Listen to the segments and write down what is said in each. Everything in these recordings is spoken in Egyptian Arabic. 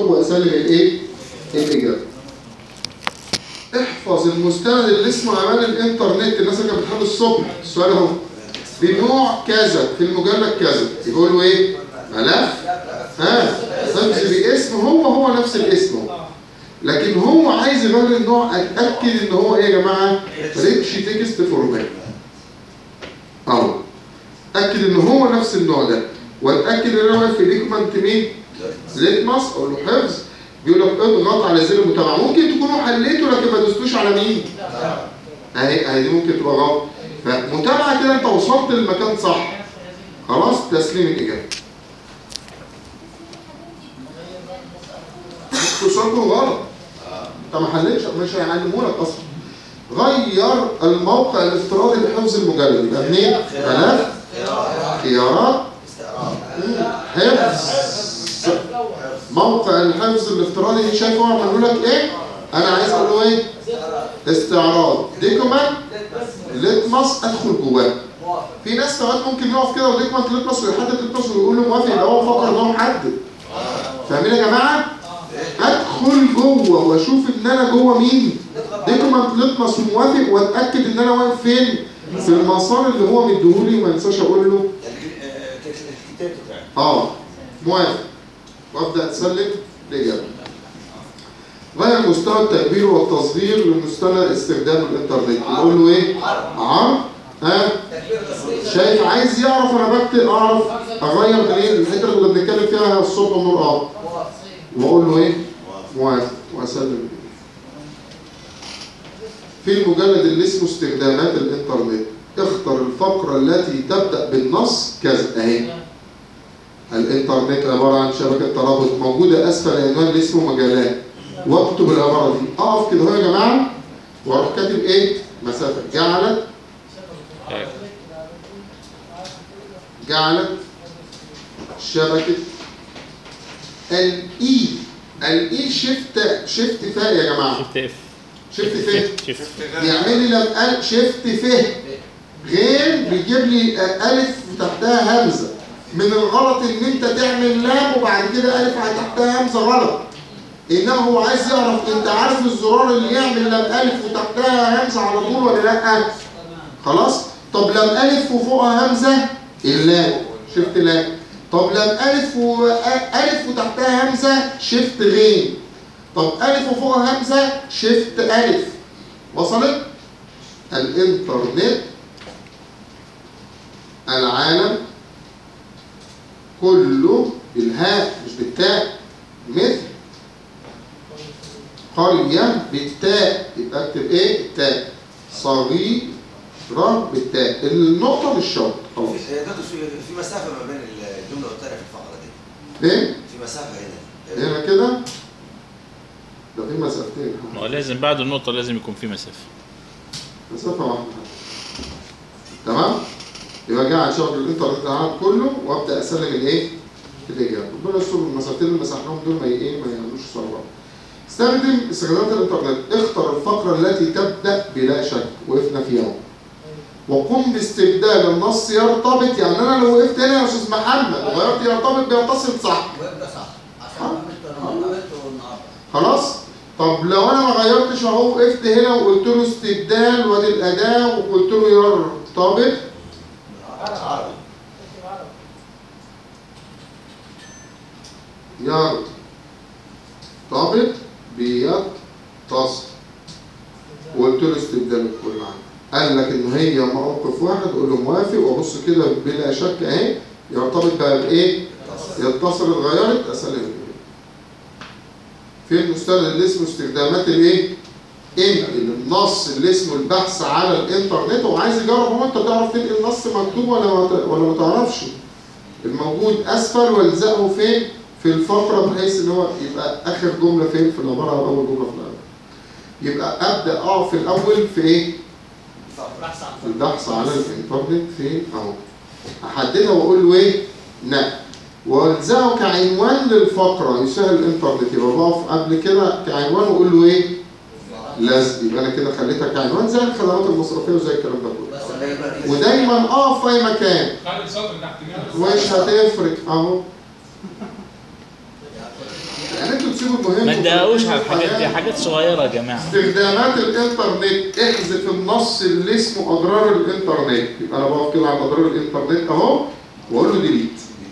اكتب واسلم الايه الاجابه احفظ المستند اللي اسمه اعمال الانترنت الناس اللي كانت بتحل الصبح السؤال اهو بنوع كذا في المجلد كذا يقول له ايه ملف ها حفظ باسم هو هو نفس الاسم هو لكن هو عايز يغير النوع اتاكد ان هو ايه يا جماعه ريتش تكست فورمات اهو اتاكد ان هو نفس النوع ده واتاكد ان انا واقف في ديكومنت مين ليتمس اقول له حفظ بيقول لك اضغط على زر المتابعه ممكن تكونوا حليتوا لكن ما دوستوش على مين اهي اهي دي ممكن تبقى غلط فمتابعه كده انت وصلت للمكان صح خلاص تسليم الاجابه اتصالكم غلط انت ما حلتش مش هيعلمولك اصلا غير الموقع الافتراضي لحفظ المجلد يبقى منين؟ ملف خيارات حفظ موقع الحفظ الافتراضي شايف هو عملوا لك ايه؟ انا عايز اقول له ايه؟ استعراض ديكومنت لتمس ادخل جواه في ناس ساعات ممكن يقف كده وديكمنت لتمس ويحدد لتمس ويقول له موافق يبقى هو فكر ان هو محدد فاهمين يا جماعه؟ ادخل جوه واشوف ان انا جوه مين؟ ديكومنت لتمس وموافق واتاكد ان انا واقف فين؟ في المسار اللي هو مديهولي وما انساش اقول له الكتاب بتاعي اه موافق وابدا اسلم الاجابه غير مستوى التكبير والتصغير لمستوى استخدام الانترنت نقول له ايه عرض ها شايف عايز يعرف انا بكتب اعرف اغير منين الحته اللي كنا بنتكلم فيها الصبح والنور اه واقول له ايه موافق واسلم في المجلد اللي اسمه استخدامات الانترنت اختر الفقره التي تبدا بالنص كذا اهي الانترنت عباره عن شبكه ترابط موجوده اسفل عنوان اللي اسمه مجالات واكتب العباره دي اقف كده اهو يا جماعه واروح كاتب ايه مسافه جعلت جعلت شبكه الاي الاي شيفت شيفت فاء يا جماعه شفت اف شيفت فاء شفت بيعمل لي لما قال شيفت فه غير بيجيب لي الف تحتها همزه من الغلط ان انت تعمل لام وبعد كده الف تحتها همزه غلط انما هو عايز يعرف انت عارف الزرار اللي يعمل لام الف وتحتها همزه على طول ولا لا خلاص طب لام الف وفوقها همزه اللام شفت لام طب لام الف و الف وتحتها همزه شفت غين طب الف وفوقها همزه شفت الف وصلت الانترنت العالم كله بالهاء مش بالتاء مثل قرية بالتاء يبقى اكتب ايه التاء صغيرة بالتاء النقطة مش شرط خلاص في دكتور في في مسافه ما بين الجمله والثانيه في الفقره دي ايه في مسافه هنا هنا كده ده في مسافتين ما هو لازم بعد النقطة لازم يكون في مسافة مسافة واحدة تمام؟ يبقى جاي على شغل الانترنت العالم كله وابدا اسلم الايه؟ الاجابه. ربنا يستر المسافتين اللي مسحناهم دول ما ي- ايه ما يعملوش ثروه. استخدم استخدامات الانترنت، اختر الفقره التي تبدا بلا شك، وقفنا فيها. وقم باستبدال النص يرتبط يعني انا لو وقفت هنا يا استاذ محمد وغيرت يرتبط بيتصل صح. ويبقى صح عشان عملت النهارده عملته النهارده خلاص طب لو انا ما غيرتش اهو وقفت هنا وقلت له استبدال وادي الاداه وقلت له يرتبط عربي يرتبط بيتصل وقلت له استبدال الكل عنه قال لك ان هي موقف واحد قول له موافق وابص كده بلا شك اهي يرتبط بقى بايه؟ يتصل اتغيرت اسلم الإجابة. في المستند اللي اسمه استخدامات الايه؟ انقل النص اللي اسمه البحث على الانترنت وعايز يجرب هو انت تعرف تنقل نص مكتوب ولا ما ت- ولا ما تعرفش الموجود اسفل والزقه فين في الفقره بحيث ان هو يبقى اخر جمله فين في العباره او اول جمله في العباره يبقى ابدا اقف في الاول في ايه بحث عن في البحث على الانترنت فين اهو احددها واقول له ايه نعم والزقه كعنوان للفقره يسهل الانترنت يبقى بقف قبل كده كعنوان واقول له ايه لازم يبقى انا كده خليتها كعنوان زي الخدمات المصرفيه وزي الكلام ده كله بس ده يبقى رئيس. ودايما اقف في اي مكان خالد صدر تحت منه مش هتفرق اهو يعني انتوا تسيبوا المهم ما تضايقوش على وتركزوا الحاجات دي الحياة. حاجات صغيره يا جماعه استخدامات الانترنت احذف النص اللي اسمه اضرار الانترنت يبقى انا بقف كده على اضرار الانترنت اهو واقول له ديليت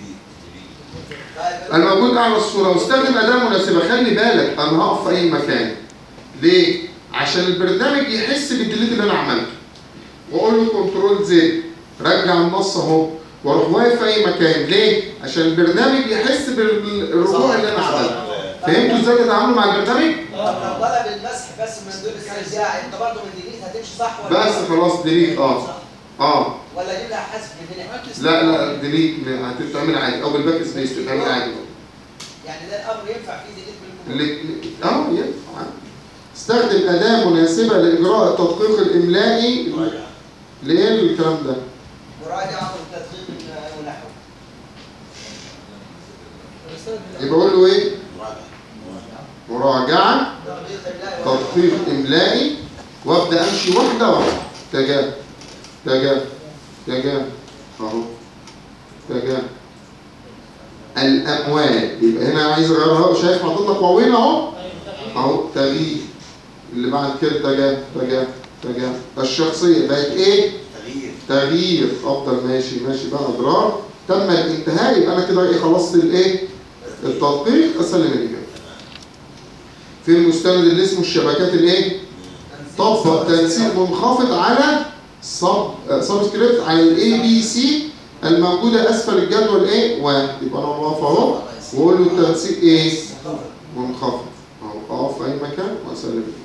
الموجود اعلى الصوره واستخدم اداه مناسبه خلي بالك انا هقف في اي مكان ليه عشان البرنامج يحس بالديليت اللي انا عملته واقول له كنترول زد رجع النص اهو واروح واقف في اي مكان ليه عشان البرنامج يحس بالرجوع اللي انا عملته فهمتوا ازاي تتعاملوا مع البرنامج طب لو طلب المسح بس من دون استرجاع انت برضه من ديليت هتمشي صح ولا بس خلاص ديليت اه اه ولا اجيب لها حذف بديليت لا لا ديليت هتتعمل عادي او بالباك سبيس تتعمل عادي يعني ده الامر ينفع فيه ديليت بالكمبيوتر اللي اه ينفع عادي. استخدم أداة مناسبة لإجراء التدقيق الإملائي لإيه الكلام ده؟ مراجعه وتدقيق ونحو يبقى أقول له إيه؟ مراجعة تدقيق الله تدقيق إملائي وأبدأ أمشي واحدة واحدة تجاه تجاه تجاه أهو تجاه الأموال يبقى هنا عايز أغيرها شايف حاطط لك واوين أهو أهو تغيير اللي بعد كده تجاه تجاه تجاه الشخصية بقت إيه؟ تغيير تغيير افضل ماشي ماشي بقى اضرار تم الانتهاء يبقى انا كده ايه خلصت الايه التدقيق اسلم الاجابه في المستند اللي اسمه الشبكات الايه طبق تنسيق منخفض على سب سبسكريبت على الاي بي سي الموجوده اسفل الجدول ايه واحد يبقى انا واقف اهو واقول له التنسيق ايه منخفض اهو اقف في اي مكان واسلم الاجابه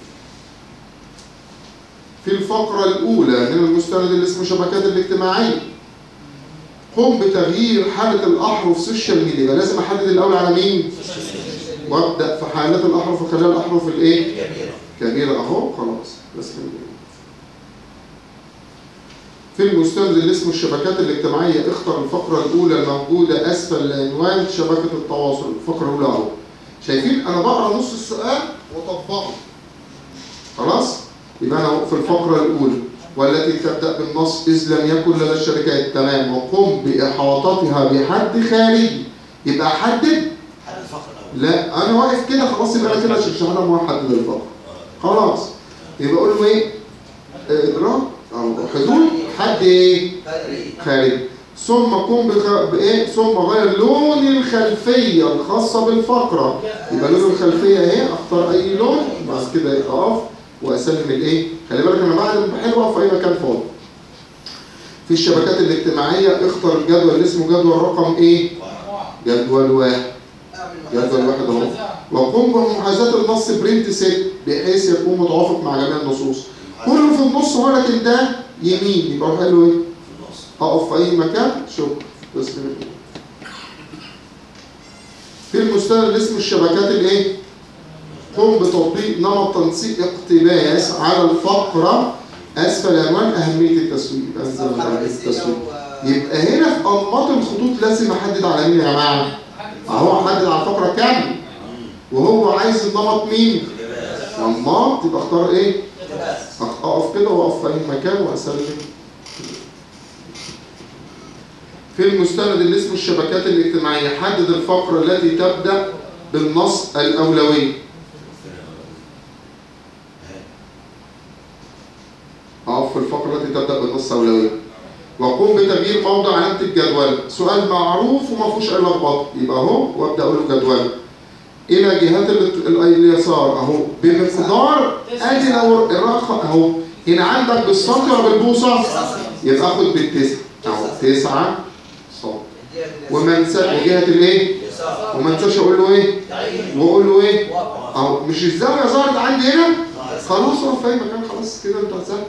في الفقرة الأولى من المستند اللي اسمه شبكات الاجتماعية قم بتغيير حالة الأحرف سوشيال ميديا يبقى لازم أحدد الأول على مين؟ وأبدأ في حالات الأحرف وخلال الأحرف الإيه؟ كبيرة كبيرة أهو خلاص بس كده. في المستند اللي اسمه الشبكات الاجتماعية اختر الفقرة الأولى الموجودة أسفل العنوان شبكة التواصل الفقرة الأولى أهو شايفين أنا بقرا نص السؤال وأطبقه خلاص؟ يبقى أنا في الفقرة الأولى والتي تبدأ بالنص إذ لم يكن لدى الشركات تمام وقم بإحاطتها بحد خارجي يبقى أحدد حد الفقر الأول لا انا واقف كده خلاص يبقى انا كده الشهاده موحد للفقر خلاص يبقى اقول له ايه ادراك او حدود حد ايه فريق خارجي ثم قم بخ... بايه ثم غير لون الخلفيه الخاصه بالفقره يبقى لون الخلفيه اهي اختار اي لون بعد كده اقف واسلم الايه خلي بالك انا بعد ما بحل اقف في اي مكان فاضي في الشبكات الاجتماعيه اختر الجدول اللي اسمه جدول رقم ايه جدول واحد جدول واحد اهو وقم بمحاذاة النص برنت سيت بحيث يكون متوافق مع جميع النصوص كله في النص ولكن ده يمين يبقى اروح قال له ايه؟ في النص اقف في اي مكان شكرا تسلم الإيد. في المستند اللي اسمه الشبكات الايه؟ قم بتطبيق نمط تنسيق اقتباس على الفقرة اسفل عنوان اهمية التسويق يبقى انزل من اهمية التسويق يبقى هنا في انماط الخطوط لازم احدد على مين يا جماعه؟ اهو احدد على الفقره كامله وهو عايز النمط مين؟ نمط يبقى اختار ايه؟ أخ- اقف كده واقف في اي مكان واسلم في المستند اللي اسمه الشبكات الاجتماعيه حدد الفقره التي تبدا بالنص الاولويه اقف في الفقره التي تبدا بالنص الاولويه وقوم بتغيير موضع علامه الجدول سؤال معروف وما فيهوش اي لخبطه يبقى اهو وابدا اقول له جدول الى جهات ال- ال- اليسار اهو بمقدار ادي لو الرقم اهو هنا عندك بالسنتي ولا بالبوصه يبقى اخد بالتسعه اهو تسعه صاد وما انسى وجهه الايه وما انساش اقول له ايه واقول له ايه اهو مش الزاويه ظهرت عندي هنا خلاص اقف في اي مكان خلاص كده انت هتسهل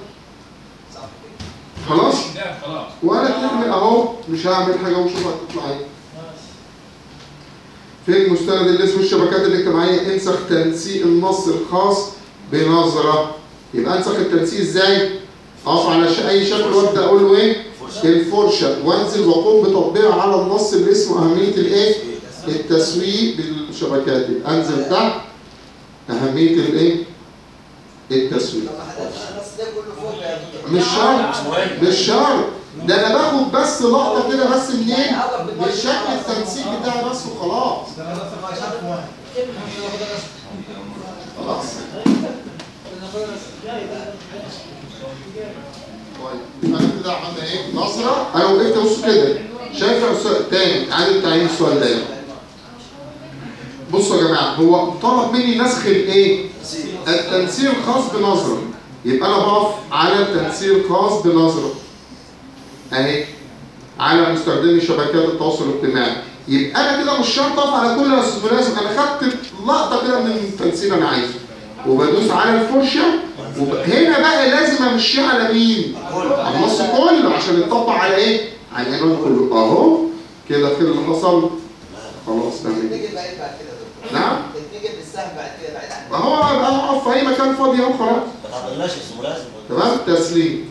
خلاص ولا ترمي اهو مش هعمل حاجه وشوف هتطلع ايه في المستند اللي اسمه الشبكات الاجتماعيه انسخ تنسيق النص الخاص بنظره يبقى انسخ التنسيق ازاي؟ اقف على ش- اي شكل وابدا اقول له ايه؟ الفرشه وانزل واقوم بتطبيقها على النص اللي اسمه اهميه الايه؟ التسويق بالشبكات يبقى انزل تحت اهميه الايه؟ التسويق لو ما حددش النص ده كله فوق يا دكتور. مش شرط مش شرط ده انا باخد بس لقطه كده بس منين؟ من شكل التنسيق بتاعي بس وخلاص خلاص طيب انا كده عملنا ايه نظره انا وقفت بص كده شايف يا استاذ تاني عادل تعيين السؤال ده بصوا يا جماعه هو طلب مني نسخ الايه التنسيق الخاص بنظره يبقى انا بقف على التنسيق الخاص بنظره اهي على مستخدمي شبكات التواصل الاجتماعي يبقى انا كده مش شرط اقف على كل مناسب انا خدت لقطه كده من التنسيق انا عايزه وبدوس على الفرشه وهنا بقى لازم امشيه على مين؟ على النص كله عشان يطبق على ايه؟ على العنوان كله اهو كده كده اللي حصل خلاص تمام تتنقل بعيد بعد كده يا دكتور نعم تتنقل بالسهم بعد كده بعيد عن ما هو بقى اقف في اي مكان فاضي اهو خلاص ما تعطلناش اسمه لازم تمام تسليم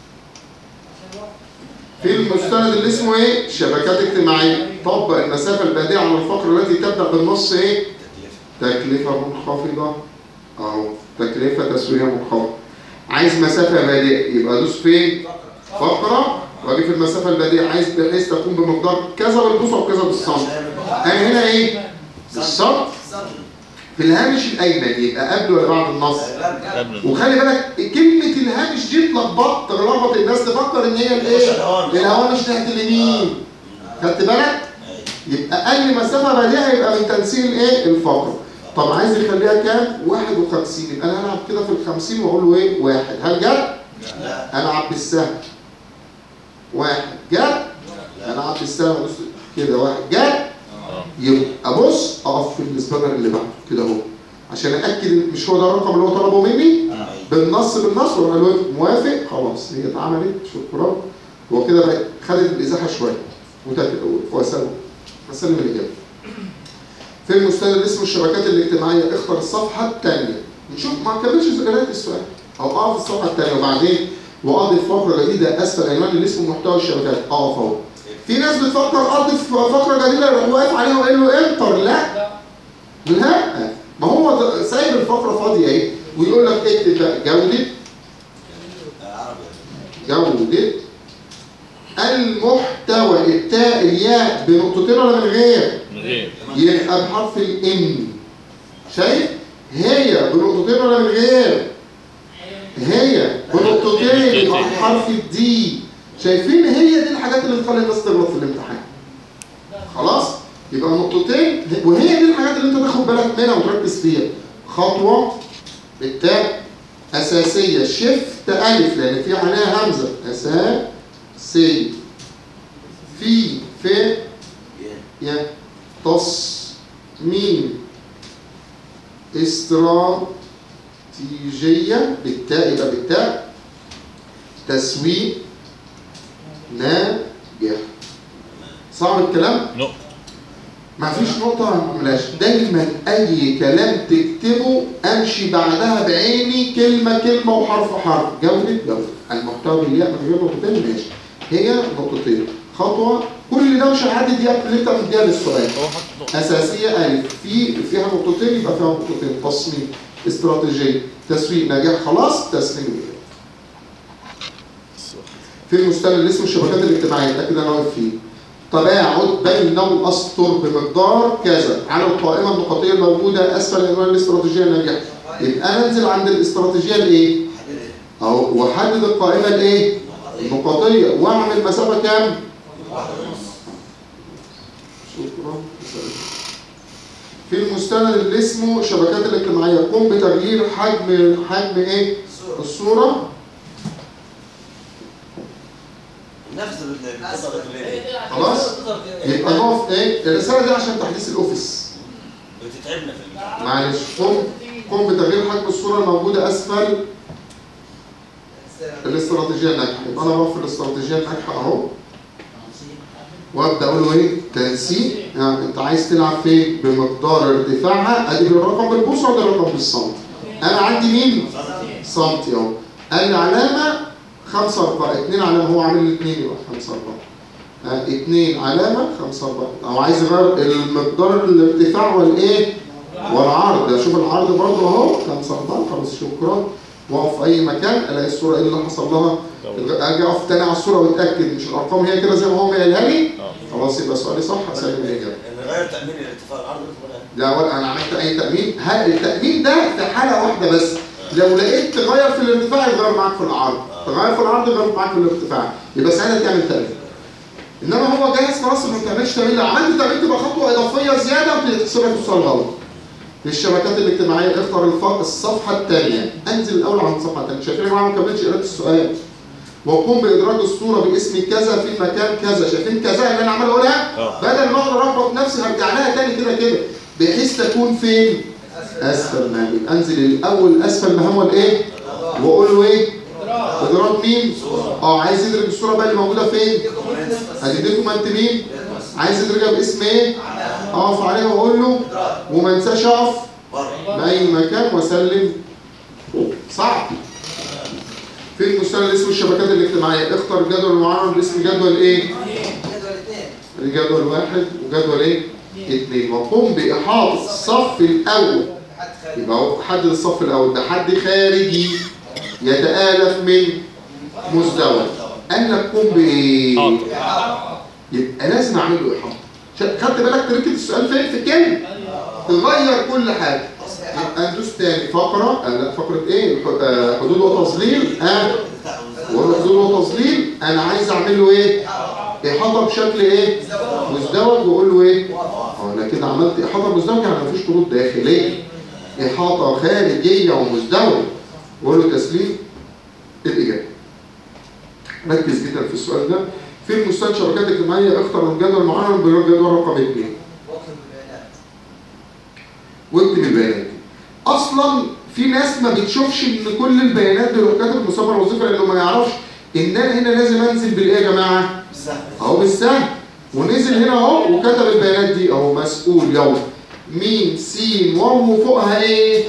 في المستند اللي اسمه ايه شبكات اجتماعيه طبق المسافه البادئه على الفقره التي تبدا بالنص ايه تكلفة تكلفه منخفضه اهو تكلفه تسويقيه منخفضه عايز مسافه بادئه يبقى دوس فين فقره واجي في المسافه البادئه عايز بحيث تكون بمقدار كذا بالبوصه وكذا بالسنتي انا هنا ايه بالسنتي في الهامش الايمن يبقى قبل ولا بعد النص قبل وخلي بالك كلمة الهامش دي اتلخبطت تلخبط الناس تفكر ان هي الايه؟ الهوامش. الهوامش ناحية اليمين خدت بالك؟ يبقى أقل مسافة بادئة يبقى من تنسيق الايه؟ الفقرة طب عايز يخليها كام؟ 51 يبقى انا هلعب كده في ال 50 واقول له ايه؟ واحد هل جت؟ لا العب بالسهم واحد جت؟ العب بالسهم أدوس كده واحد جت؟ يبقى ابص اقف في السبانر اللي بعده كده اهو عشان اتاكد إن مش هو ده الرقم اللي هو طلبه مني بالنص بالنص وانا له موافق خلاص هي اتعملت شكرا هو كده بقى خدت الازاحه شويه وتك- وسلم وسلم الاجابه في المستند اللي اسمه الشبكات الاجتماعيه اختر الصفحه الثانيه نشوف ما كملش قرايه السؤال او اقف الصفحه الثانيه وبعدين واضف فقره جديده اسفل عنوان اللي اسمه محتوى الشبكات اقف اهو في ناس بتفكر اضف فقره جديده يروح واقف عليها وقال له انتر لا لا ما هو ده- سايب الفقره فاضيه اهي ويقول لك اكتب بقى جوده عربي جودة المحتوى التاء الياء بنقطتين ولا من غير؟ من غير يبقى بحرف الام شايف؟ هي بنقطتين ولا من غير؟ هي بنقطتين يبقى بحرف الدي شايفين هي دي الحاجات اللي بتخلي الناس تغلط في الامتحان خلاص؟ يبقى نقطتين وهي دي الحاجات اللي انت تاخد بالك منها وتركز فيها خطوة بالتاء أساسية شفت ألف لأن في عليها همزة أساسية في في يا تصميم استراتيجية بالتاء يبقى بالتاء تسويق ناجح صعب الكلام؟ نقطة ما فيش نقطة ما نعملهاش دايما أي كلام تكتبه أمشي بعدها بعيني كلمة كلمة وحرف حرف جودة جودة المحتوى بالياء من غير نقطتين ماشي هي نقطتين خطوة كل ده مش هيعدي دقيقة اللي أنت مديها للسؤال هو حط نقطة أساسية ألف في فيها نقطتين يبقى فيها نقطتين تصميم استراتيجية تسويق نجاح خلاص تسليم الإجابة. في المستند اللي اسمه الشبكات الاجتماعية ده كده أنا واقف فيه تباعد بين الأسطر بمقدار كذا على القائمة النقطية الموجودة أسفل عنوان الاستراتيجية الناجحة يبقى أنا أنزل عند الاستراتيجية الإيه؟ أهو وأحدد القائمة الإيه؟ النقطية وأعمل مسافة كام؟ شكرا في المستند اللي اسمه الشبكات الاجتماعية قم بتغيير حجم حجم ايه؟ الصورة نفس القصة اللي خلاص؟ يبقى نقف ايه؟ الرسالة دي عشان تحديث الاوفيس بتتعبنا في الامتحان معلش قم قم بتغيير حجم الصورة الموجودة اسفل الاستراتيجية الناجحة يبقى انا بقف في الاستراتيجية الناجحة اهو وابدا اقول له ايه؟ تنسيق يعني انت عايز تلعب فين؟ بمقدار ارتفاعها ادي بالرقم بالبوصة ولا الرقم بالسنتي؟ انا عندي مين؟ سنتي اهو قال لي علامة خمسة أربعة اتنين علامة هو عامل لي اتنين يبقى خمسة أربعة آه، اتنين علامة خمسة أربعة أو عايز يغير المقدار الارتفاع والإيه؟ والعرض أشوف العرض برضه أهو خمسة أربعة خلاص شكرا وأقف في أي مكان ألاقي الصورة إيه اللي حصل لها أجي أقف تاني على الصورة وأتأكد مش الأرقام هي كده زي ما هو قايلها لي اه خلاص يبقى سؤالي صح أسلم الإجابة نغير تأمين الارتفاع العرض ولا لا ولا انا عملت اي تامين ها التامين ده في حاله واحده بس لو لقيت تغير في الارتفاع يغير معاك في العرض تغير في العرض يغير معاك في الارتفاع يبقى ساعتها تعمل تامين انما هو جاهز خلاص ما تعملش تامين لو عملت تامين تبقى خطوه اضافيه زياده وتحسبها في السؤال غلط في الشبكات الاجتماعيه اختر الف- الصفحه الثانيه انزل الاول عن الصفحه الثانيه شايفين يا جماعه ما كملتش قراءه السؤال وقوم بادراج الصوره باسم كذا في مكان كذا شايفين كذا اللي انا عمال اقولها اه. بدل ما اقعد اربط نفسي هرجع لها تاني كده كده بحيث تكون فين اسفل مهام يبقى انزل الاول اسفل مهام والايه واقول له ايه ادراج مين اه عايز يدرج الصوره بقى اللي موجوده فين هتديكم انت مين عايز يدرجها باسم ايه اقف عليها واقول له وما انساش اقف بره في اي مكان واسلم صعب في المستند اسم الشبكات الاجتماعيه اختر جدول معين باسم جدول ايه جدول اثنين جدول واحد وجدول ايه اثنين وقم باحاطه الصف الاول حد خارج يبقى هو حدد الصف الاول ده حد خارجي يتالف من مزدوج قال لك قم بايه حاضر يبقى لازم اعمل له احاطه شا- خدت بالك تركه السؤال فين في الكلمه تغير كل حاجه يبقى ندوس تاني فقره آه لا فقره ايه ح- آه، حدود وتظليل اه وقول حدود وتظليل انا عايز اعمل له ايه احاطه بشكل ايه مزدوج واقول له ايه اه انا كده عملت احاطه مزدوجه يعني مفيش خطوط داخليه احاطه خارجيه ومزدوجه واقول له تسليم الاجابه ركز جدا في السؤال ده في المستند شبكات اجتماعيه اختر من جدول معين بجدول رقم اثنين واطلب البيانات واكتب البيانات دي. اصلا في ناس ما بتشوفش ان كل البيانات دي كاتب المسمى الوظيفي لانه ما يعرفش ان انا هنا لازم انزل بالايه يا جماعه اهو بالسهم ونزل هنا اهو وكتب البيانات دي اهو مسؤول يوم ميم سين واو وفوقها ايه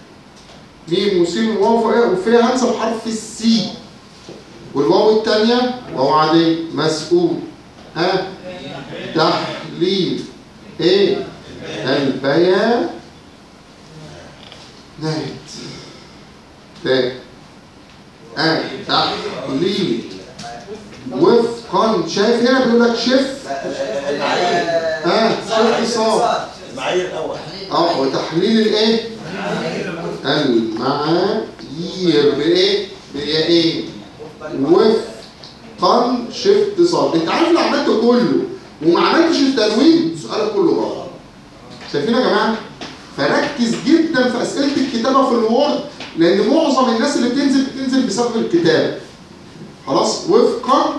ميم وسين وواو فوقها وفيها همزه بحرف السي والواو الثانيه واو عاديه مسؤول ها تحليل ايه البيان نهت تاء آه تحليل وفقا شايف هنا بيقول لك شف اه شف صاد المعايير الاول اه وتحليل الايه المعايير بايه بايه وفقا شفت صاد انت عارف لو عملت كله وما عملتش التنوين سؤالك كله غلط شايفين يا جماعه فركز جدا في اسئله الكتابه في الوورد لان معظم الناس اللي بتنزل بتنزل بسبب الكتاب خلاص وفقا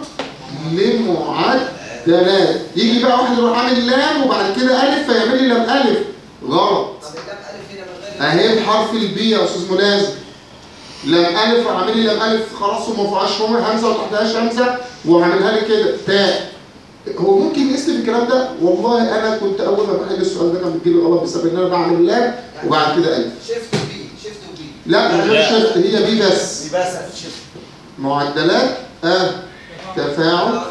لمعدلات يجي بقى واحد يروح عامل لام وبعد كده الف فيعمل لي لام الف غلط طب اللام الف هنا من غير اهي بحرف البي يا استاذ ملازم لام الف راح عامل لي لام الف خلاص وما فيهاش همزه وتحتهاش همزه وعاملها لي كده تاء هو ممكن يسلم الكلام ده والله انا كنت اول ما بحل السؤال ده كان بيجيلي غلط بسبب ان انا بعمل لام وبعد كده الف شيفت وبي شيفت وبي لا من غير لا. شفت هي بي بس دي بس شوف معدلات اه تفاعل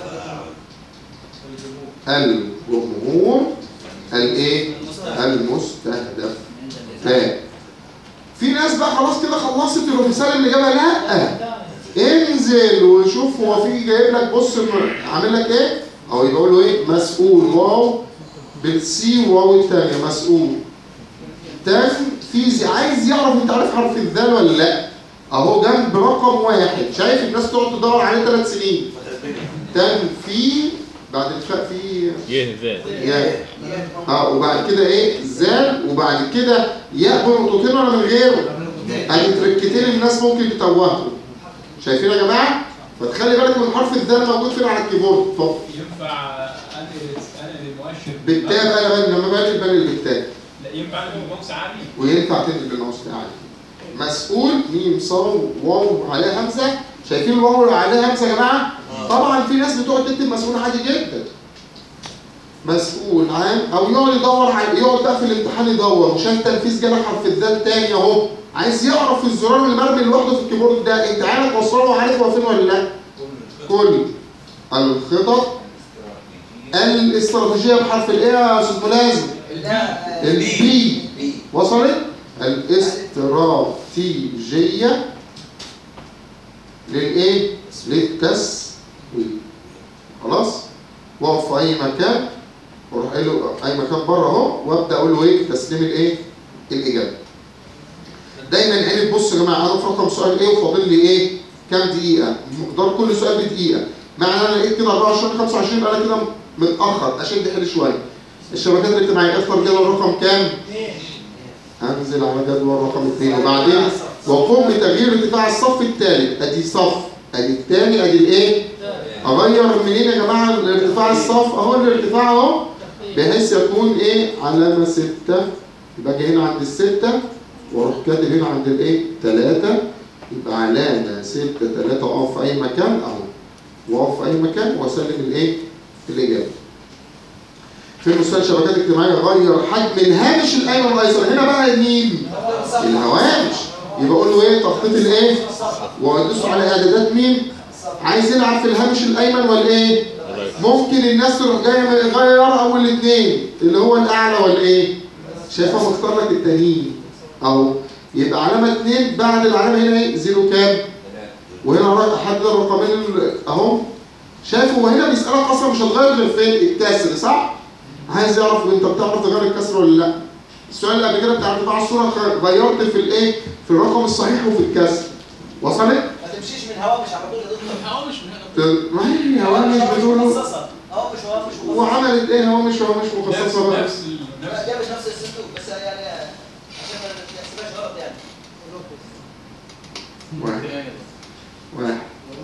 الجمهور الايه المستهدف فاهم في ناس بقى خلاص كده خلصت المثال اللي جابها لا انزل وشوف هو في جايب لك بص م- عامل لك ايه او يبقى له ايه مسؤول واو بالسي واو الثانيه مسؤول تنفيذي عايز يعرف انت عارف حرف الذال ولا لا اهو جنب رقم واحد شايف الناس تقعد تدور عليه ثلاث سنين تنفيذ بعد الفاء في يه ذات ياء اه وبعد كده ايه زال وبعد كده ياء بنقطتين ولا من غيره ادي تركتين الناس ممكن تتوهوا شايفين يا جماعه فتخلي بالك من حرف الذال موجود فين على الكيبورد اتفضل ينفع انقل انقل المؤشر بالتاب انا بقى لما بقلب بقلب بالتاب لا ينفع انقل الماوس عادي وينفع تنزل بالماوس عادي مسؤول ميم صاد واو عليها همزه شايفين الواو اللي عليها همزه يا جماعه طبعا في ناس بتقعد تكتب مسؤول عادي جدا مسؤول عام او يقعد يدور على يقعد بقى في الامتحان يدور عشان تنفيذ جاب حرف الذال تاني اهو عايز يعرف الزرار اللي مرمي لوحده في الكيبورد ده انت عارف وصله وعارف هو فين ولا لا كل الخطط الاستراتيجيه بحرف الايه يا استاذ ملازم لا البي بي وصلت الاستراتيجية للايه للتسويق خلاص واقف في اي مكان واروح قايل له اي مكان بره اهو وابدا اقول له ايه تسليم الايه الاجابه دايما عيني تبص يا جماعه انا في رقم سؤال ايه وفاضل لي ايه كام دقيقه مقدار كل سؤال بدقيقه معنى انا لقيت كده 24 25 يبقى انا كده متاخر اشد حيلي شويه الشبكات الاجتماعيه اختار جدول رقم كام هنزل على جدول رقم اثنين وبعدين وقوم بتغيير ارتفاع الصف الثالث ادي صف ادي الثاني ادي الايه اغير منين يا جماعه الارتفاع الصف اهو الارتفاع اهو بحيث يكون ايه علامه ستة يبقى اجي هنا عند الستة واروح كاتب هنا عند الايه ثلاثة يبقى علامة ستة ثلاثة اقف في اي مكان اهو واقف في اي مكان واسلم الايه الاجابة في مستوى الشبكات الاجتماعية غير حجم الهامش الايمن والايسر هنا بقى مين؟ الهوامش يبقى اقول له ايه تخطيط الايه؟ وادوس على اعدادات مين؟ عايز يلعب في الهامش الايمن والايه؟ ممكن الناس تروح جايه غير اول الاثنين اللي هو الاعلى والايه؟ شايفها مختار لك التانيين اهو يبقى علامه اثنين بعد العلامه هنا ايه؟ زيرو كام؟ وهنا رايح احدد الرقمين ال- اهو شايف هو هنا بيسالك اصلا مش هتغير غير فين؟ الكسر صح؟ عايز يعرف انت بتعرف تغير الكسر ولا لا؟ السؤال اللي قبل كده بتاع ارتفاع الصوره خ- غيرت في الايه؟ في الرقم الصحيح وفي الكسر وصلت؟ ما تمشيش من هوامش على طول يا دكتور الهوامش من هنا ت- ما هي هوامش بتقولوا مخصصه هوامش هوامش مخصصه وعملت ايه هوامش هوامش نفس مخصصه بقى؟ نفس ال- لا، نفس ده مش نفس الصندوق بس يعني عشان ما تحسبهاش غلط يعني واحد واحد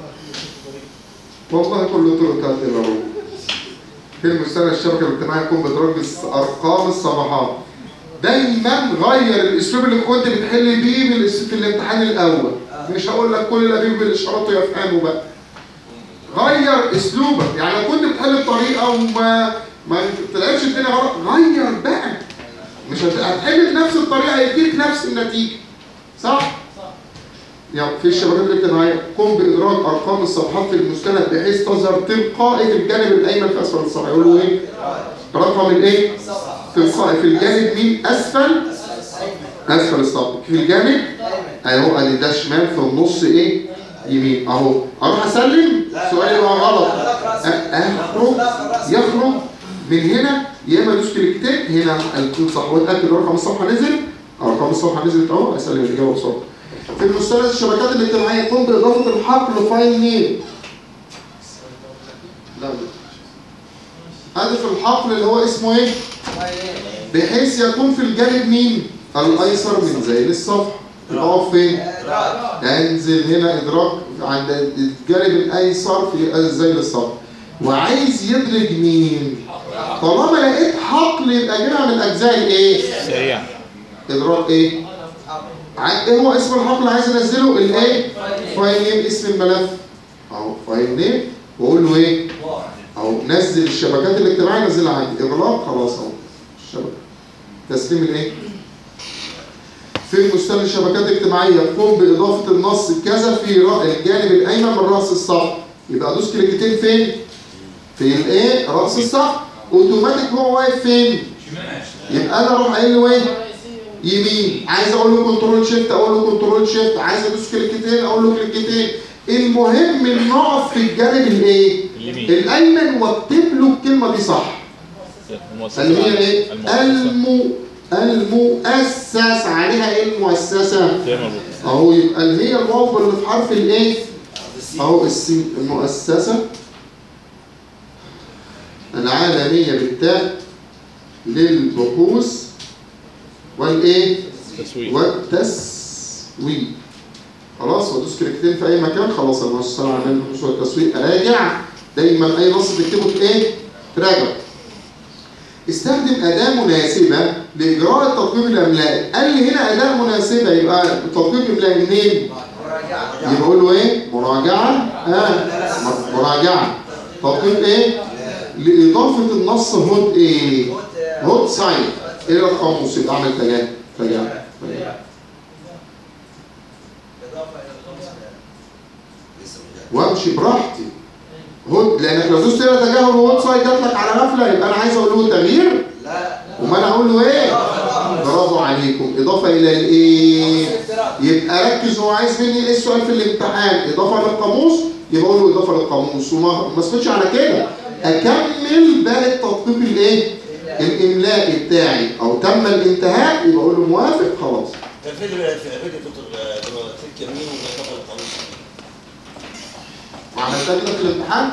والله كل طرق تأتي إلى ربع في المستوى الشبكة الاجتماعية يكون بتركز أرقام الصفحات دايما غير الأسلوب اللي كنت بتحل بيه بالأس- في الامتحان الأول مش هقول لك كل اللي أجيب بالإشارات ويفهموا بقى غير أسلوبك يعني لو كنت بتحل بطريقة وما ما طلعتش الدنيا غلط غير بقى مش هت- هتحل بنفس الطريقة هيديك نفس النتيجة صح؟ يعني في الشبكات الاجتماعية قم بإدراج أرقام الصفحات في المستند بحيث تظهر تلقائي في الجانب الأيمن في أسفل الصفحة يقولوا إيه؟ رقم الإيه؟ تلقائي في الجانب مين؟ أسفل أسفل الصفحة في الجانب أهو أدي ده شمال في النص إيه؟ يمين أهو أروح أسلم سؤالي بقى غلط أ- أخرج يخرج من هنا يا إما أدوس كليكتين هنا الكود صح وأتأكد رقم الصفحة نزل أو رقم الصفحة نزلت أهو أسلم الإجابة بسرعة في المثلث الشبكات الاجتماعية يقوم بإضافة الحقل فايل نيم لا لا هدف الحقل اللي هو اسمه ايه؟ بحيث يكون في الجانب مين؟ الأيسر من زي الصفحة يقف فين؟ انزل هنا إدراك عند الجانب الأيسر في زي الصفحة وعايز يدرج مين؟ طالما لقيت حقل يبقى جايبها من أجزاء الإيه؟ سريع إدراك إيه؟ ع- ايه هو اسم الحقل اللي عايز انزله الايه فايل نيم اسم الملف اهو فايل نيم واقول له ايه اهو نزل الشبكات الاجتماعيه نزلها عندي اغلاق خلاص اهو الشبكه تسليم الايه في مستند الشبكات الاجتماعيه قم باضافه النص كذا في رأ- الجانب الايمن من راس الصف يبقى ادوس كليكتين فين في الايه راس الصف اوتوماتيك هو واقف فين يبقى انا اروح قايل له ايه يمين عايز اقول له كنترول شيفت اقول له كنترول شيفت عايز ادوس كليكتين اقول له كليكتين المهم ان نقف في الجانب الايه اليمين الايمن واكتب له الكلمه دي صح المؤسسة اللي هي ايه المؤسسة المو المؤسس عليها ايه المؤسسه غير مربوط اهو يبقى اللي هي الواو اللي في حرف الايه اهو السي المؤسسه العالميه بالتاء للبحوث والايه تسويق والتسويق خلاص وادوس كليكتين في اي مكان خلاص المؤسسه العالميه للبحوث والتسويق اراجع دايما اي نص تكتبه في ايه تراجع استخدم اداه مناسبه لاجراء التطبيق الاملائي قال لي هنا اداه مناسبه يبقى التطبيق الاملائي منين يبقى اقول له ايه مراجعه اه م- مراجعه تطبيق ايه لاضافه النص هود ايه هود سايت الى القاموس يبقى اعمل تجاه تجاه تجاه. لسه مش وامشي براحتي هود لانك لو دوست هنا تجاهل وهود سايت جات لك على غفله يبقى انا عايز اقول له تغيير لا وما انا اقول له ايه برافو عليكم اضافه الى الايه يبقى ركز هو عايز مني ايه السؤال في الامتحان اضافه للقاموس يبقى اقول له اضافه للقاموس وما ما اسكتش على كده اكمل باقي التطبيق الايه الاملائي بتاعي او تم الانتهاء يبقى اقول له موافق خلاص كان في في فيديو دكتور في الكمين وبيطبق القانون وعملتها كده في الامتحان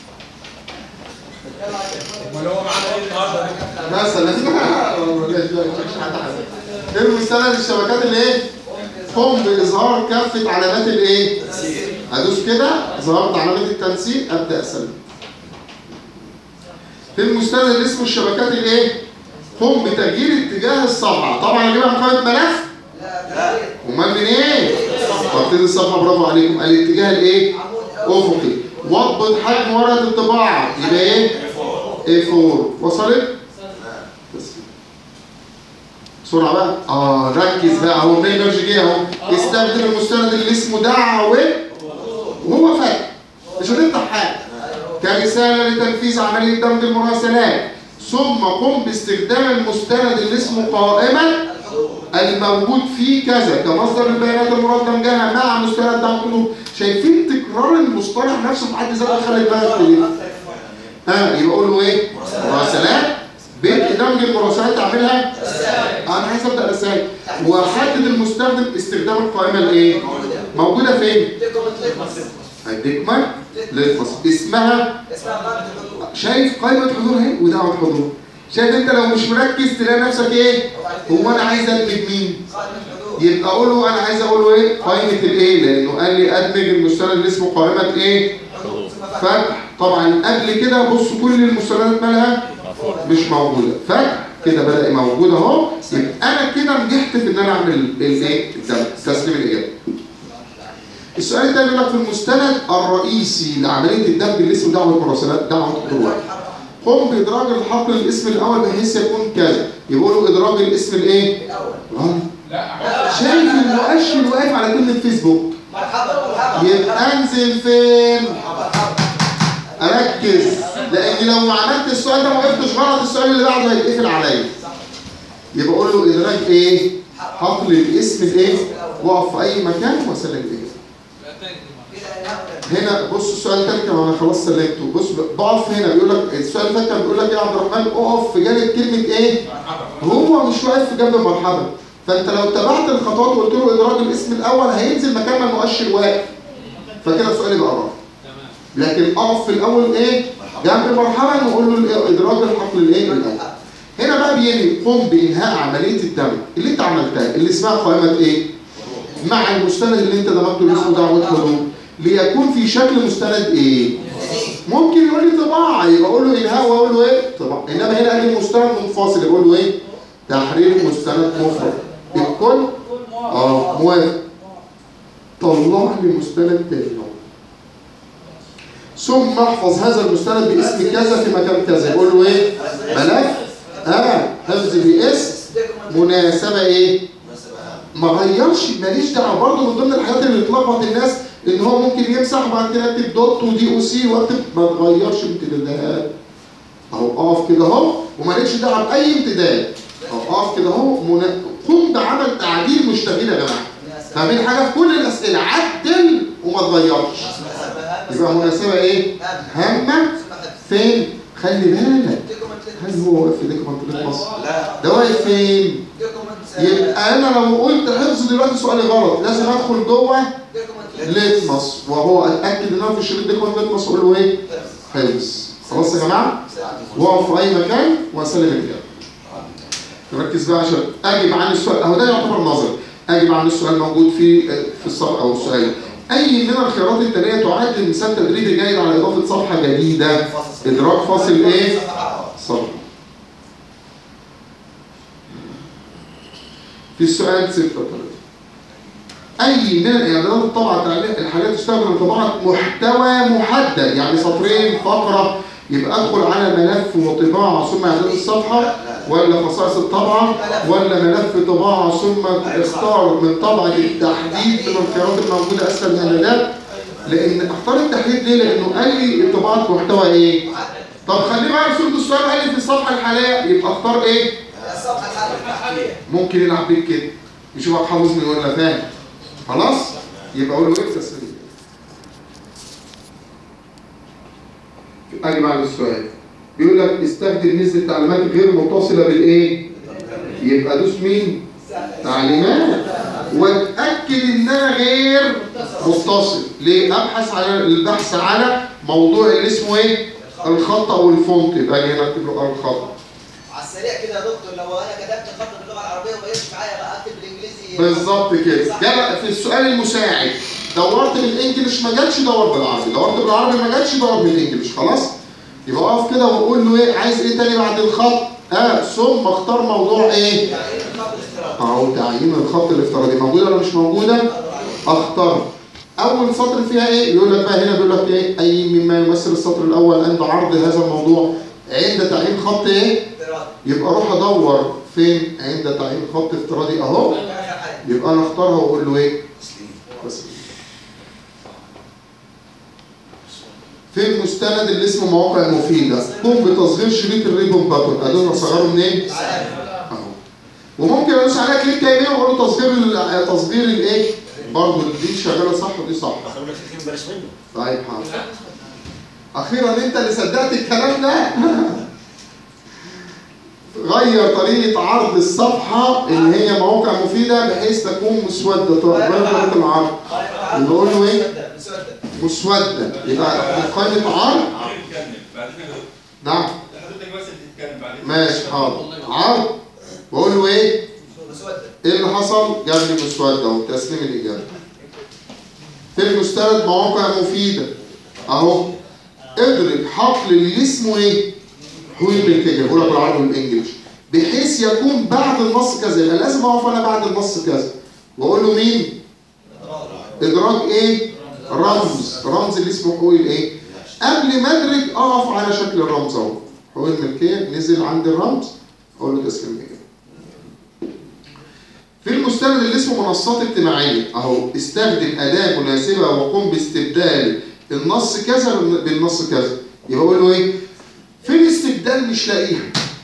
امال هو معانا ايه النهارده؟ مثلا مش حد حاجه المستند الشبكات اللي ايه قم باظهار كافه علامات الايه ادوس كده ظهرت علامه التنسيق ابدا اسلم في المستند اللي اسمه الشبكات الايه قم بتغيير اتجاه الصفحه طبعا اجيبها من قائمه ملف لا امال من ايه وابتدي الصفحه برافو عليكم الاتجاه الايه افقي واضبط حجم ورقه الطباعه يبقى ايه A4 وصلت بس. بسرعه بقى اه ركز بقى اهو المين ميرج جه اهو استخدم المستند اللي اسمه دعوه وهو فتح مش هتفتح حاجه كرساله لتنفيذ عمليه دمج المراسلات ثم قم باستخدام المستند اللي اسمه قائمه الموجود فيه كذا كمصدر البيانات المراد دمجها مع مستند دعم كله شايفين تكرار المصطلح نفسه في حد ذاته خلي بالك من ايه ها يبقى اقول له ايه مراسلات بدء دمج المراسلات اعملها انا عايز ابدا رسائل واحدد المستخدم استخدام القائمه الايه موجوده فين هديك مك للفصل اسمها اسمها قائمة الحضور شايف قائمه حضور اهي ودعوه حضور شايف انت لو مش مركز تلاقي نفسك ايه هو انا عايز ادمج مين قائمة الحضور يبقى اقول له انا عايز اقول له ايه قائمه الايه لانه قال لي ادمج المستند اللي اسمه قائمه ايه حضور ثم فتح فتح طبعا قبل كده بص كل المستندات مالها مش موجوده فتح كده بدا موجود اهو يبقى انا كده نجحت في ان انا اعمل الايه الدمج تسليم الاجابه السؤال الثاني بيقول لك في المستند الرئيسي لعمليه الدمج اللي اسمه دعوه مراسلات دعوه حضور قم بادراج الحقل الاسم الاول بحيث يكون كذا يقولوا ادراج الاسم الايه الأول غلط لا شايف المؤشر واقف على كلمه فيسبوك مرحبا مرحبا يبقى انزل فين مرحبا اركز لان لو عملت السؤال ده ما وقفتش غلط السؤال اللي بعده هيتقفل عليا يبقى اقول له ادراج ايه حقل الاسم الايه واقف في اي مكان وسلم الاجابه كده انهاء هنا بص السؤال الثاني كمان انا خلاص سلمته بص بقف هنا بيقول لك السؤال اللي فات كان بيقول لك ايه يا عبد الرحمن اقف في جانب كلمه ايه هو مش واقف في جنب مرحبا فانت لو تبعت الخطوات وقلت له ادراج الاسم الاول هينزل مكان ما المؤشر واقف فكده السؤال يبقى غلط لكن اقف في الاول ايه جنب مرحبا وقول له الإيه؟ ادراج الحقل الايه الاول هنا بقى بينهي قم بانهاء عمليه الدمج اللي انت عملتها اللي اسمها قائمه ايه مع المستند اللي انت دمجته اللي اسمه دعوه حضور ليكون في شكل مستند ايه ممكن يقول لي طباعه يبقى اقول له انهاء واقول له ايه طباعه انما هنا قال لي مستند منفصل يبقى اقول له ايه تحرير مستند مفرد الكل اه موافق طلع لي مستند تاني اهو. ثم احفظ هذا المستند باسم كذا في مكان كذا يقول له ايه ملف اه حفظ باسم مناسبه ايه ما غيرش ماليش دعوه برضه من ضمن الحاجات اللي بتلخبط الناس ان هو ممكن يمسح وبعد كده يكتب دوت ودي او سي واكتب ما تغيرش امتدادات اهو اقف كده اهو ومالكش دعوه باي امتداد اهو اقف كده اهو منا- قم بعمل تعديل مشتغل يا جماعه فاهمين حاجه في كل الاسئله عدل وما تغيرش يبقى مناسبه ايه؟ هامه فين؟ خلي بالك هل هو واقف في ديكومنت مصر؟ لا ده واقف فين؟ يبقى انا لو قلت حفظ دلوقتي سؤالي غلط لازم ادخل جوه ليتمس وهو اتاكد ان انا في الشريط ديكومنت ليتمس اقول له ايه؟ حفظ خلاص يا جماعه؟ واقف في اي مكان واسلم الاجابه ركز بقى عشان اجب عن السؤال اهو ده يعتبر نظري اجب عن السؤال موجود في في الصفحه او السؤال اي من الخيارات التاليه تعد مثال تدريبي جيد على اضافه صفحه جديده ادراك فاصل ايه؟ صفحه في السؤال 36 أي من الإعدادات الطبعة التعليق- الحالية تستخدم لطباعة محتوى محدد يعني سطرين فقرة يبقى أدخل على ملف وطباعة ثم إعداد الصفحة ولا خصائص الطبعة ولا ملف طباعة ثم اختار من طبعة التحديد من الخيارات الموجودة أسفل الإعدادات لأن أختار التحديد ليه؟ لأنه قال لي طباعة محتوى إيه؟ طب خليه بقى في صورة السؤال قال لي في الصفحة الحالية يبقى اختار إيه؟ الصفحة الحالية ممكن يلعب بيك كده يشوفك حافظني ولا فاهم خلاص يبقى اقول له ايه تسليم اجي بعد السؤال بيقول لك استخدم نزل التعليمات غير متصله بالايه يبقى دوس مين تعليمات واتاكد ان انا غير متصل ليه ابحث على البحث على موضوع اللي اسمه ايه الخط او الفونت يبقى اجي هنا اكتب له الخط على السريع كده يا دكتور لو انا كتبت خط باللغه العربيه وما جاش معايا بقى اكتب بالانجليزي بالظبط كده صح. ده بقى في السؤال المساعد دورت بالانجلش ما جاتش دور بالعربي دورت بالعربي ما جاتش دور بالانجلش خلاص يبقى اقف كده واقول له ايه عايز ايه تاني بعد الخط اه ثم اختار موضوع ايه يعني ايه الخط الافتراضي اهو تعيين الخط الافتراضي موجوده ولا مش موجوده اختار اول سطر فيها ايه يقول لك بقى هنا بيقول لك ايه اي مما يمثل السطر الاول عند عرض هذا الموضوع عند تعيين خط ايه افتراضي يبقى اروح ادور فين عند تعيين خط افتراضي اهو اخر حاجه يبقى انا اختارها واقول له ايه تسليم بس في المستند اللي اسمه مواقع مفيدة قم بتصغير شريط الريبون باتون ادوس اصغره منين؟ اهو وممكن ادوس عليها كليك يمين واقول له تصغير ال- تصغير الايه؟ برضه دي شغاله صح ودي صح اخرنا في كلمه بلاش منه طيب حاضر اخيرا انت اللي صدقت الكلام ده غير طريقه عرض الصفحه اللي هي مواقع مفيده بحيث تكون مسوده غير طريقه العرض نقول له ايه؟ مسودة مسوده يبقى قائمه عرض عارف تتكلم بعدين كده نعم حضرتك بس اللي تتكلم بعدين ماشي حاضر عرض واقول له ايه مسودة ايه اللي حصل جاب لي مسوده اهو تسليم الاجابه في المستند مواقع مفيده اهو ادرك حقل اللي اسمه ايه حقول الملكيه بقول لك بالعربي والانجلش بحيث يكون بعد النص كذا يبقى لازم اقف انا بعد النص كذا واقول له مين ادراك ايه رمز رمز اللي اسمه حقوق الايه قبل ما ادرك اقف على شكل الرمز اهو حقوق الملكيه نزل عند الرمز اقول له تسليم الاجابه في المستند اللي اسمه منصات اجتماعيه اهو استخدم اداه مناسبه وقم باستبدال النص كذا بالنص كذا يبقى اقول له ايه في الاستبدال مش لاقيها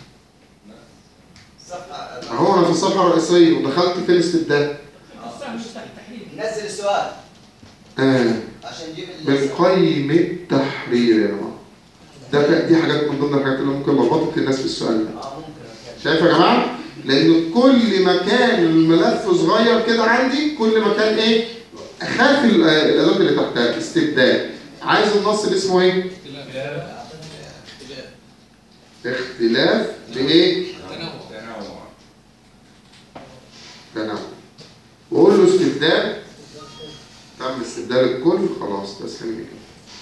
صفحة اهو انا في الصفحه الرئيسيه ودخلت في الاستبدال نزل السؤال آه. عشان نجيب ال- بالقيم التحرير يا جماعه ده كان- دي حاجات من ضمن الحاجات اللي ممكن لخبطت الناس في السؤال ده اه ممكن أتكلم. شايف يا جماعه لان كل ما كان الملف صغير كده عندي كل ما كان ايه اخاف ال- آه، الادوات اللي تحتها استبدال عايز النص اللي اسمه ايه اختلاف بايه تنوع تنوع وقول له استبدال تم استبدال الكل خلاص تسليم كده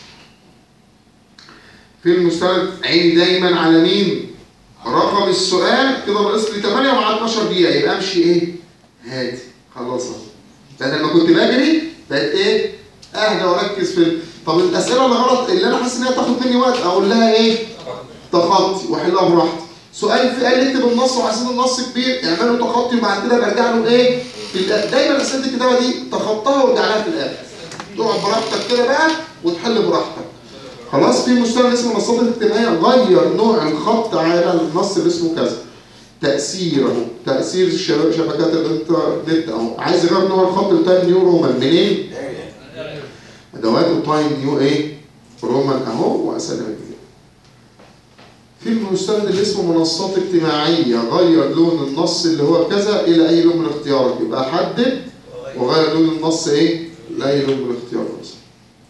في المستند عيني دايما على مين رقم السؤال كده ناقص لي 8 مع 12 دقيقه يبقى امشي ايه هادي خلاص اهو لان لما كنت بجري بقيت ايه اهدى واركز في ال- طب الاسئله اللي غلط اللي انا حاسس ان هي تاخد مني وقت اقول لها ايه تخطي واحلها براحتي سؤال في قال لي اكتب النص وعايزين النص كبير اعمله تخطي وبعد كده برجع له ايه في الآ- دايما اسئله الكتابه دي تخطاها وارجع لها في الاخر تقعد براحتك كده بقى وتحل براحتك خلاص في مستوى اسمه المنصات الاجتماعيه غير نوع الخط على النص اللي اسمه كذا تاثيره تاثير الشباب شبكات الانترنت اهو عايز يغير نوع الخط لتايم نيو رومان منين ادوات تايم نيو ايه رومان اهو واسئله كده في المستند اللي اسمه منصات اجتماعيه غير لون النص اللي هو كذا الى اي لون من اختيارك يبقى حدد وغير لون النص ايه لاي لون من اختيارك مثلا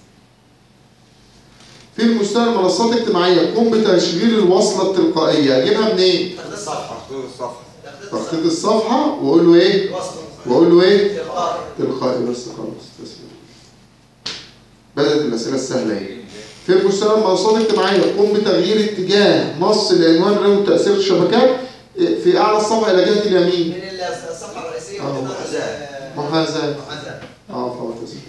في المستند منصات اجتماعيه قم بتشغيل الوصله التلقائيه اجيبها منين تخطيط الصفحة تخطيط الصفحه تخطيط تخطيط الصفحه واقول له ايه الوصل واقول له ايه تلقائي تلقائي بس خلاص تسليم بدأت الأسئلة السهلة اهي في المستوى المنصات الاجتماعية قم بتغيير اتجاه نص العنوان له تأثير الشبكات في أعلى الصفحة إلى جهة اليمين من الصفحة الرئيسية آه. وتختار محاذاة محاذاة اه خلاص تسليم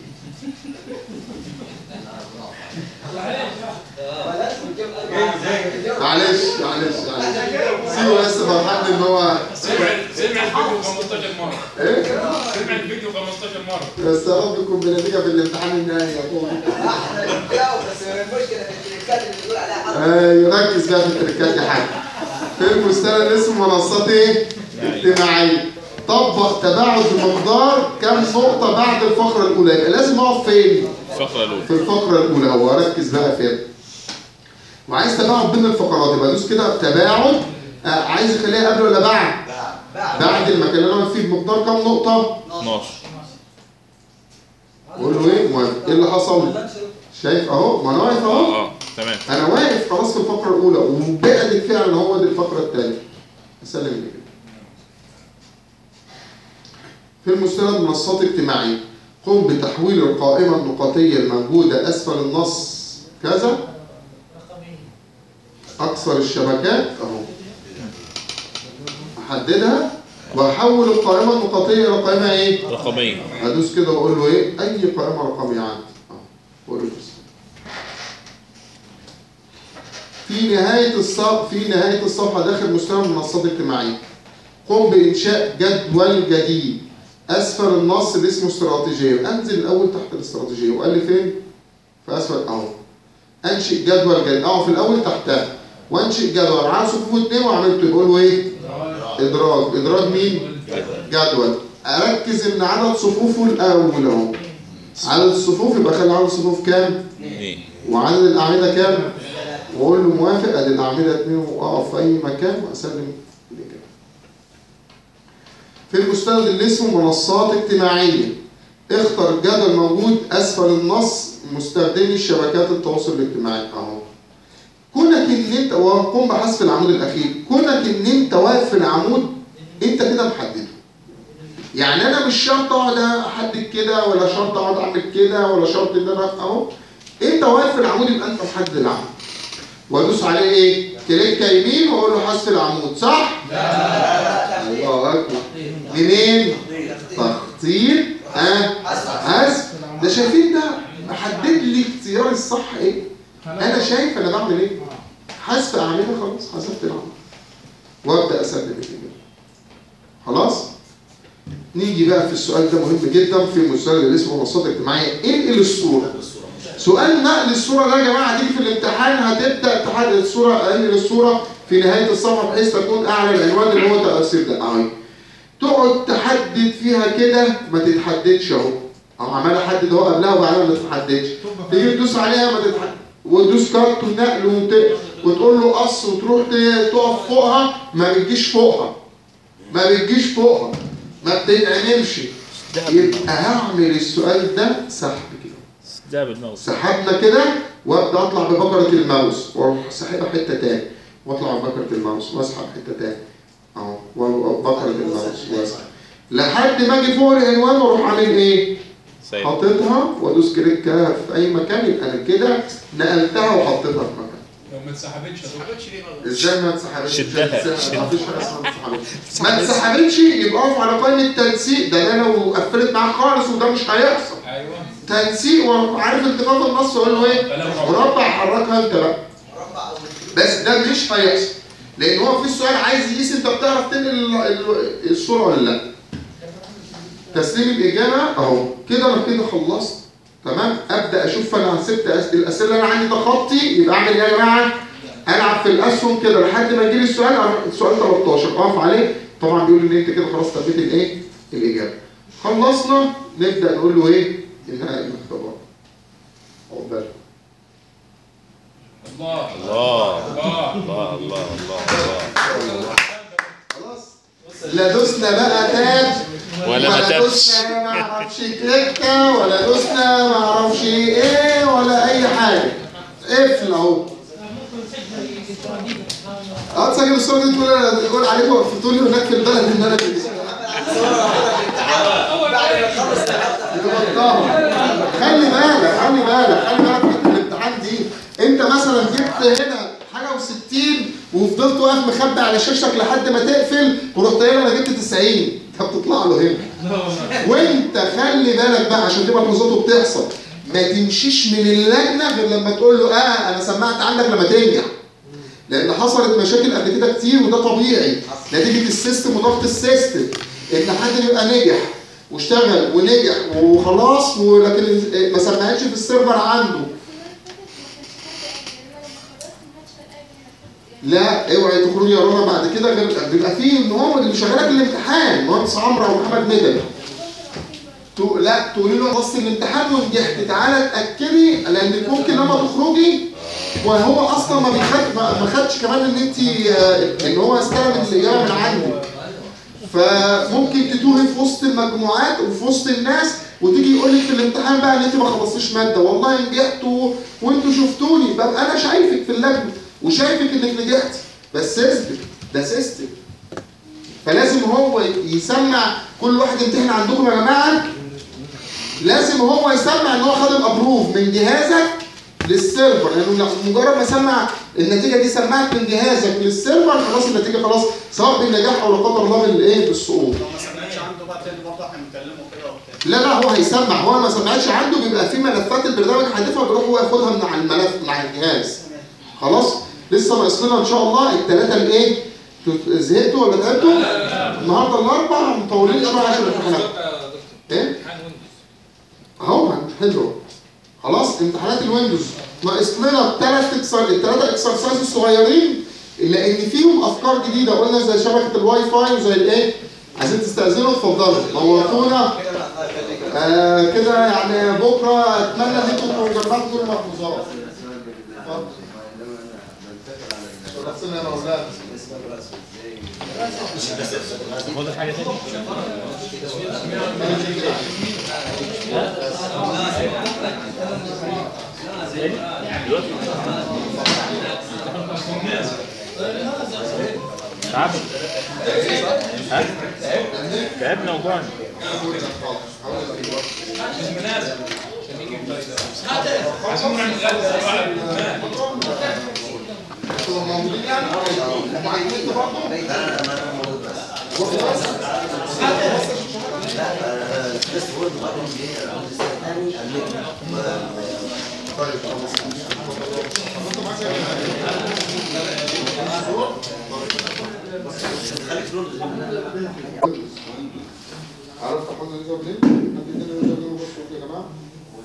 ولازم نجيب معلش معلش معلش سيبه بس فرحان ان هو سمع سمع الفيديو 15 مره ايه سمع الفيديو 15 مره بس يا رب يكون بنتيجة في الامتحان النهائي يا اخويا احنا نجاوب بس المشكلة في التركات اللي بنقول عليها حرف ايوه ركز بقى في التركات دي حاجه في المستند اسمه منصات ايه؟ اجتماعيه طبق تباعد بمقدار كم نقطه بعد الفقره الاولى يبقى لازم اقف فين؟ الفقرة الأولى في الفقره الاولى هو ركز بقى فين؟ وعايز تباعد بين الفقرات يبقى دوس كده تباعد آه عايز يخليها قبل ولا بعد؟ بعد بعد المكان اللي انا واقف فيه بمقدار كام نقطة؟ 12 قول له ايه؟ موافق ايه اللي حصل؟ شايف اهو ما انا واقف اهو اه اه تمام انا واقف خلاص في الفقرة الأولى وبعدت فعلا هو دي الفقرة الثانية اسلم الإجابة في المستند منصات اجتماعية قم بتحويل القائمة النقطية الموجودة أسفل النص كذا أكثر الشبكات أهو أحددها وأحول القائمة النقطية إلى قائمة إيه؟ رقمين هدوس كده وأقول له إيه؟ أي قائمة رقمية عندي أهو وأقول له بس. في نهاية الصف في نهاية الصفحة داخل مستوى المنصات الاجتماعية قم بإنشاء جدول جديد أسفل النص اللي اسمه استراتيجية أنزل الأول تحت الاستراتيجية وقال لي فين؟ في أسفل أهو أنشئ جدول جديد أهو في الأول تحتها وأنشئ جدول على صفوف اتنين وعملته يقول له إيه؟ إدراج إدراج مين؟ جدول أركز إن عدد صفوفه الأول أهو عدد الصفوف يبقى خلي عدد الصفوف كام؟ اثنين وعدد الأعمدة كام؟ وأقول له موافق أدي الأعمدة اتنين وأقف في أي مكان وأسلم الإجابة. في المستند اللي اسمه منصات اجتماعية اختر جدول موجود أسفل النص مستخدمي شبكات التواصل الاجتماعي أهو. كونك إن أنت وقم بحذف العمود الأخير، كونك إن أنت واقف في العمود أنت كده محدده. يعني أنا مش شرط أقعد أحدد كده ولا شرط أقعد أعمل كده ولا شرط إن أنا أهو. أنت واقف في العمود يبقى أنت محدد العمود. وادوس عليه ايه؟ كليك يمين واقول له حذف العمود صح؟ الله اكبر منين؟ تخطيط اه حذف ده شايفين ده محدد لي اختياري الصح ايه؟ انا شايف انا بعمل ايه؟ حذف اعمله خلاص حذفت العمود وابدا اسدد الاجابه خلاص؟ نيجي بقى في السؤال ده مهم جدا في المستند اللي اسمه منصات اجتماعيه انقل الصوره سؤال نقل الصورة ده يا جماعة هتيجي في الامتحان هتبدأ تحدد الصورة انقل الصورة في نهاية الصفحة بحيث تكون أعلى العنوان اللي هو تأثير ده أهي تقعد تحدد فيها كده ما تتحددش أهو أو عمال أحدد أهو قبلها وبعدها ما تتحددش تيجي تدوس عليها ما تتحدد وتدوس كارت ونقل وت... وتقول له قص وتروح ت- تقف فوقها ما بتجيش فوقها ما بتجيش فوقها ما بتتعملش يبقى هعمل السؤال ده سحب كده ده بالماوس سحبنا كده وابدا اطلع ببكره الماوس واروح ساحبها حته تاني واطلع ببكره الماوس واسحب حته تاني اهو وبكره الماوس واسحب لحد ما اجي فوق العنوان واروح عامل ايه؟ سيب حاططها وادوس كليك في اي مكان يبقى انا كده نقلتها وحطيتها في مكان لو ما اتسحبتش هتروح. ازاي ما اتسحبتش؟ شدها، ما شدها. فيش حاجه اسمها ما اتسحبتش ما اتسحبتش يبقى اقف على قائمه التنسيق ده انا لو قفلت معاك خالص وده مش هيحصل ايوه تنسيق وعارف انتقاط النص اقول له ايه؟ مربع حركها انت بقى مربع او بس ده مش هيحصل لان هو في السؤال عايز يقيس انت بتعرف تنقل ال- ال- الصوره ولا لا تسليم الاجابه اهو كده انا كده خلصت تمام ابدا اشوف انا سبت أس- الاسئله اللي انا عندي تخطي يبقى اعمل ايه يا جماعه العب في الاسهم كده لحد ما يجي لي السؤال أنا- السؤال 13 اقف عليه طبعا بيقول ان انت كده خلاص ثبت الايه الاجابه خلصنا نبدا نقول له ايه انهاء الاختبار عقبال الله الله الله الله الله الله الله خلاص لا دوسنا بقى تاب ولا ما تابش دوسنا ما اعرفش كليكه ولا دوسنا ما اعرفش ايه ولا اي حاجه قفل اهو اه تسجل الصوره دي تقول تقول عليكم وقفتوا لي هناك في البلد ان انا كده بعد ما تخلص الامتحان يبقى خلي بالك خلي بالك خلي بالك من الامتحان دي انت مثلا جبت هنا حاجه و60 وفضلت واقف مخبي على شاشتك لحد ما تقفل ورحت قايل انا جبت 90 انت بتطلع له هنا وانت خلي بالك بقى عشان تبقى ملحوظاته بتحصل ما تمشيش من اللجنه غير لما تقول له اه انا سمعت عنك لما تنجح لان حصلت مشاكل قبل كده كتير وده طبيعي نتيجه السيستم وضغط السيستم ان حد يبقى نجح واشتغل ونجح وخلاص ولكن ما سمعتش في السيرفر عنده لا اوعي تخرجي يا رنا بعد كده غير بيبقى فيه ان هو اللي شغالك الامتحان مهندس عمرو او محمد ندى تو- لا تقولي له خلصت الامتحان ونجحت تعالى اتاكدي لان ممكن لما تخرجي وهو اصلا ما بيخد ما ما خدش كمان ان انت آه، ان هو استلم الاجابه من عندك فممكن تتوهي في وسط المجموعات وفي وسط الناس وتيجي يقول لك في الامتحان بقى ان انت ما خلصتيش ماده والله نجحت و- وانتوا شفتوني ببقى انا شايفك في اللجنه وشايفك انك نجحت بس اثبت ده سيستم فلازم هو يسمع كل واحد يمتحن عندكم يا جماعه لازم هو يسمع ان هو خد الابروف من جهازك للسيرفر لانه يعني مجرد ما سمع النتيجه دي سمعت من جهازك للسيرفر خلاص النتيجه خلاص سواء بالنجاح او لا قدر الله بالايه بالسقوط لو ما سمعتش عنده بقى تاني برضه احنا بنكلمه كده وبتاع لا لا هو هيسمع هو ما سمعش عنده بيبقى في ملفات البرنامج حادفها بيروح هو ياخدها من على الملف مع الجهاز خلاص لسه ناقص لنا ان شاء الله الثلاثه الايه تت- زهقتوا ولا تعبتوا النهارده الاربع مطولين شويه عشان الامتحانات ايه اهو حلو خلاص امتحانات الويندوز ناقص لنا الثلاث اكسر الثلاثه اكسرسايز الصغيرين لان فيهم افكار جديده قلنا زي شبكه الواي فاي وزي الايه عايزين تستاذنوا اتفضلوا نورتونا كده بقى الله يخليك آه كده يعني بكره اتمنى ان انتم تكونوا جمعتوا كل المحفوظات شرفتنا يا مولانا خد حاجه تاني دلوقتي تعب ها تعبنا وجوعنا انتوا موجودين يعني ومعاكم انتوا برضه لا انا انا موجود بس لا انا بس وورد وبعدين جه عاوز يسال تاني قبلك طيب خلاص انتوا معاكم خليك في لوندو عارف تحط الريزر منين؟ حد يدينا الريزر منين بصوا يا جماعه